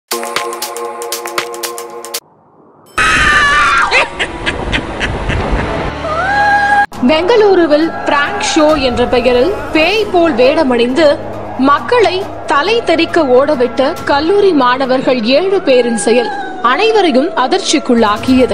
பெங்களூருவில் prank show என்ற பெயரில் பேய் போல் வேடமணிந்து மக்களை தலை தெறிக்க ஓடவிட்ட கல்லூரி மாணவர்கள் ஏழு பேரின் செயல் அனைவரையும் அதிர்ச்சிக்குள்ளாக்கியது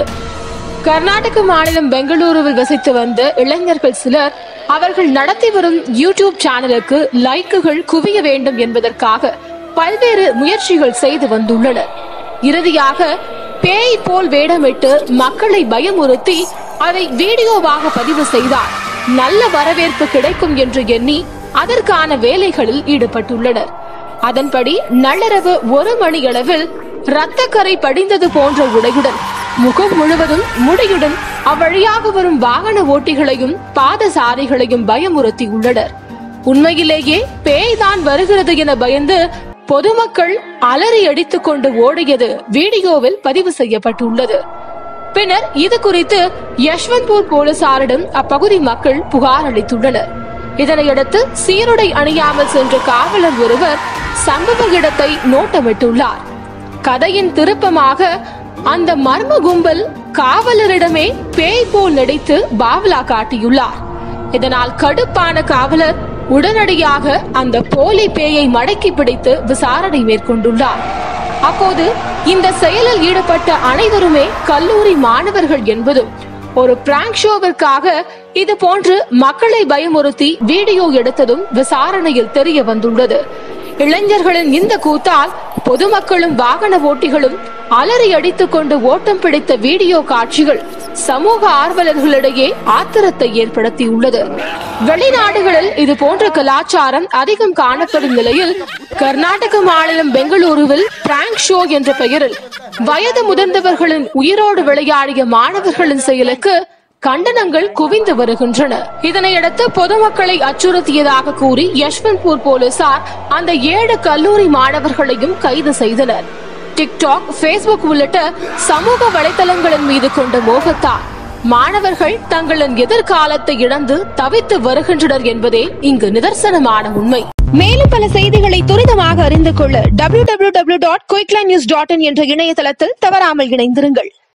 கர்நாடக மாநிலம் பெங்களூருவில் வசித்து வந்த இளைஞர்கள் சிலர் அவர்கள் நடத்தி வரும் யூடியூப் சேனலுக்கு லைக்குகள் குவிய வேண்டும் என்பதற்காக பல்வேறு முயற்சிகள் செய்து வந்துள்ளனர் இறுதியாக பேய் போல் வேடமிட்டு மக்களை பயமுறுத்தி அதை வீடியோவாக பதிவு செய்தால் நல்ல வரவேற்பு கிடைக்கும் என்று எண்ணி அதற்கான வேலைகளில் ஈடுபட்டுள்ளனர் அதன்படி நள்ளிரவு ஒரு மணியளவில் இரத்தக்கரை படிந்தது போன்ற உடையுடன் முகம் முழுவதும் முடியுடன் அவ்வழியாக வரும் வாகன ஓட்டிகளையும் பாதசாரிகளையும் பயமுறுத்தி உள்ளனர் உண்மையிலேயே பேய்தான் வருகிறது என பயந்து பொதுமக்கள் அலறி அடித்துக் கொண்டு ஓடியது வீடியோவில் பதிவு செய்யப்பட்டுள்ளது பின்னர் இது குறித்து யஷ்வந்த்பூர் போலீசாரிடம் அப்பகுதி மக்கள் புகார் அளித்துள்ளனர் இதனையடுத்து சீருடை அணியாமல் சென்ற காவலர் ஒருவர் சம்பவ இடத்தை நோட்டமிட்டுள்ளார் கதையின் திருப்பமாக அந்த மர்ம கும்பல் காவலரிடமே பேய் போல் நடித்து பாவலா காட்டியுள்ளார் இதனால் கடுப்பான காவலர் உடனடியாக அந்த போலி பேயை மடக்கி பிடித்து விசாரணை மேற்கொண்டுள்ளார் அப்போது இந்த செயலில் ஈடுபட்ட அனைவருமே கல்லூரி மாணவர்கள் என்பதும் ஒரு பிராங்க் ஷோவிற்காக இது போன்று மக்களை பயமுறுத்தி வீடியோ எடுத்ததும் விசாரணையில் தெரிய வந்துள்ளது இளைஞர்களின் இந்த கூத்தால் பொதுமக்களும் வாகன ஓட்டிகளும் அலறி அடித்துக் கொண்டு ஓட்டம் பிடித்த வீடியோ காட்சிகள் சமூக ஆர்வலர்களிடையே ஆத்திரத்தை ஏற்படுத்தியுள்ளது வெளிநாடுகளில் இது போன்ற கலாச்சாரம் அதிகம் காணப்படும் நிலையில் கர்நாடக மாநிலம் பெங்களூருவில் பிராங்க் ஷோ என்ற பெயரில் வயது முதிர்ந்தவர்களின் உயிரோடு விளையாடிய மாணவர்களின் செயலுக்கு கண்டனங்கள் குவிந்து வருகின்றன இதனையடுத்து பொதுமக்களை அச்சுறுத்தியதாக கூறி யஷ்வந்த்பூர் போலீசார் அந்த ஏழு கல்லூரி மாணவர்களையும் கைது செய்தனர் டிக்டாக் ஃபேஸ்புக் உள்ளிட்ட சமூக வலைதளங்களின் மீது கொண்ட மோகத்தால் மாணவர்கள் தங்களின் எதிர்காலத்தை இழந்து தவித்து வருகின்றனர் என்பதே இங்கு நிதர்சனமான உண்மை மேலும் பல செய்திகளை துரிதமாக அறிந்து கொள்ள W W W dot Quickline news dot in என்ற இணையதளத்தில் தவறாமல் இணைந்திருங்கள்